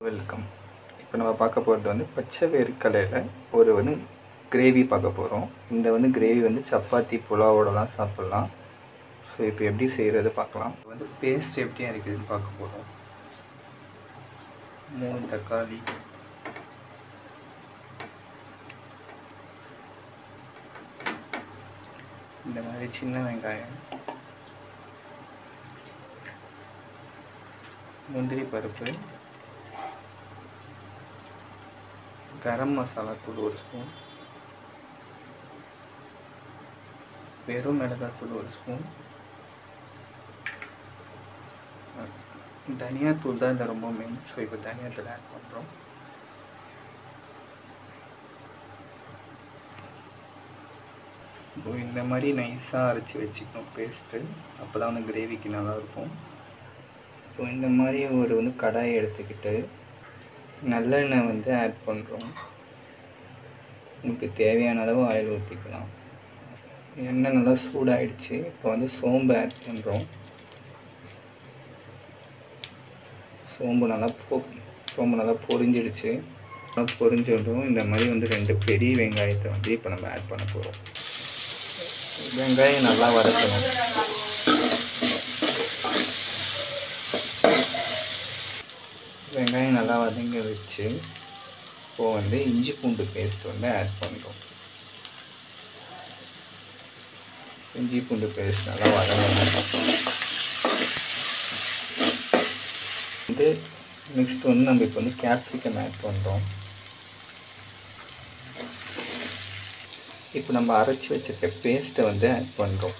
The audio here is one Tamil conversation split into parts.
வெல்கம் இப்போ நம்ம பார்க்க போகிறது வந்து பச்சை வேர்க்கடலையில் ஒரு வந்து கிரேவி பார்க்க போகிறோம் இந்த வந்து கிரேவி வந்து சப்பாத்தி புலாவோடலாம் சாப்பிட்லாம் ஸோ இப்போ எப்படி செய்கிறது பார்க்கலாம் இப்போ வந்து பேஸ்ட் எப்படி அரைக்கிறதுன்னு பார்க்க போகிறோம் மூணு தக்காளி இந்த மாதிரி சின்ன வெங்காயம் முந்திரி பருப்பு கரம் மசாலா தூள் ஒரு ஸ்பூன் வெறும் மிளகாத்தூள் ஒரு ஸ்பூன் தனியாத்தூள் தான் இதில் ரொம்ப மெயின் ஸோ இப்போ தனியாத்தூள் ஆட் பண்ணுறோம் இப்போ இந்த மாதிரி நைஸாக அரைச்சி வச்சுக்கணும் பேஸ்ட்டு அப்போ தான் வந்து கிரேவிக்கு நல்லாயிருக்கும் இப்போ இந்த மாதிரி ஒரு வந்து கடாயை எடுத்துக்கிட்டு நல்லெண்ணெய் வந்து ஆட் பண்ணுறோம் உங்களுக்கு தேவையான அளவு ஆயில் ஊற்றிக்கலாம் எண்ணெய் நல்லா சூடாயிடுச்சு இப்போ வந்து சோம்பு ஆட் பண்ணுறோம் சோம்பு நல்லா பொ சோம்பு நல்லா பொரிஞ்சிடுச்சு நல்லா பொரிஞ்சிடும் இந்த மாதிரி வந்து ரெண்டு பெரிய வெங்காயத்தை வந்து இப்போ நம்ம ஆட் பண்ண போகிறோம் வெங்காயம் நல்லா வதக்கணும் வெங்காயம் நல்லா வதங்கி வச்சு இப்போது வந்து இஞ்சி பூண்டு பேஸ்ட் வந்து ஆட் பண்ணுறோம் இஞ்சி பூண்டு பேஸ்ட் நல்லா வதங்கணும் வந்து நெக்ஸ்ட் வந்து நம்ம இப்போ வந்து கேப்சிகம் ஆட் பண்ணுறோம் இப்போ நம்ம அரைச்சி வச்சிருக்க பேஸ்ட்டை வந்து ஆட் பண்ணுறோம்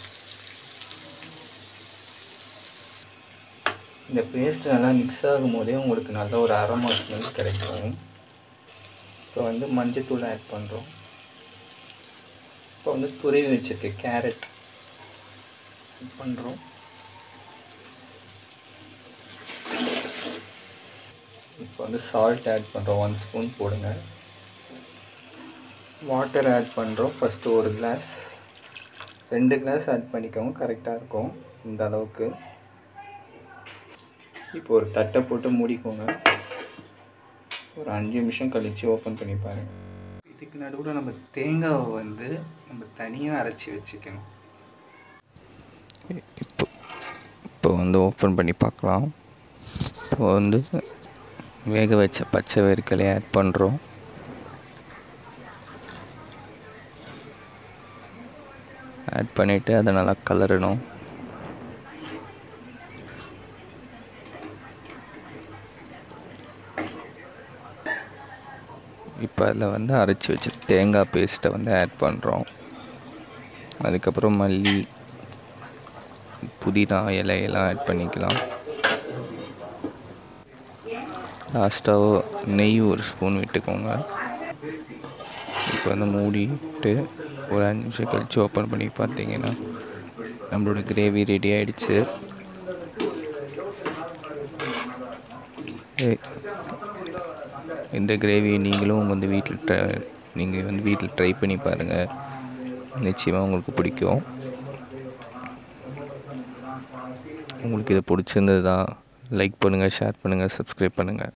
இந்த பேஸ்ட் நல்லா மிக்ஸ் ஆகும் போதே உங்களுக்கு நல்ல ஒரு அரோமா ஸ்மெல் கிடைக்கும் இப்போ வந்து மஞ்சத்தூள் ஆட் பண்ணுறோம் இப்போ வந்து துருவி வச்சிருக்க கேரட் பண்ணுறோம் இப்போ வந்து சால்ட் ஆட் பண்ணுறோம் ஒன் ஸ்பூன் போடுங்க வாட்டர் ஆட் பண்ணுறோம் ஃபஸ்ட்டு ஒரு கிளாஸ் ரெண்டு கிளாஸ் ஆட் பண்ணிக்கோங்க கரெக்டாக இருக்கும் இந்த அளவுக்கு இப்போ ஒரு தட்டை போட்டு மூடிக்கோங்க ஒரு அஞ்சு நிமிஷம் கழித்து ஓப்பன் பண்ணி பாருங்கள் இதுக்கு நடுவில் நம்ம தேங்காவை வந்து நம்ம தனியாக அரைச்சி வச்சுக்கணும் இப்போ இப்போ வந்து ஓப்பன் பண்ணி பார்க்கலாம் இப்போ வந்து வேக வச்ச பச்சை வேர்க்கலையை ஆட் பண்ணுறோம் ஆட் பண்ணிவிட்டு அதை நல்லா கலரணும் இப்போ அதில் வந்து அரைச்சி வச்ச தேங்காய் பேஸ்ட்டை வந்து ஆட் பண்ணுறோம் அதுக்கப்புறம் மல்லி புதினா இலையெல்லாம் ஆட் பண்ணிக்கலாம் லாஸ்ட்டாக நெய் ஒரு ஸ்பூன் விட்டுக்கோங்க இப்போ வந்து மூடிட்டு ஒரு அஞ்சு நிமிஷம் கழித்து ஓப்பன் பண்ணி பார்த்தீங்கன்னா நம்மளோட கிரேவி ரெடி ஆகிடுச்சு இந்த கிரேவி நீங்களும் வந்து வீட்டில் ட்ரை நீங்கள் வந்து வீட்டில் ட்ரை பண்ணி பாருங்கள் நிச்சயமாக உங்களுக்கு பிடிக்கும் உங்களுக்கு இது பிடிச்சிருந்ததா லைக் பண்ணுங்கள் ஷேர் பண்ணுங்கள் சப்ஸ்கிரைப் பண்ணுங்கள்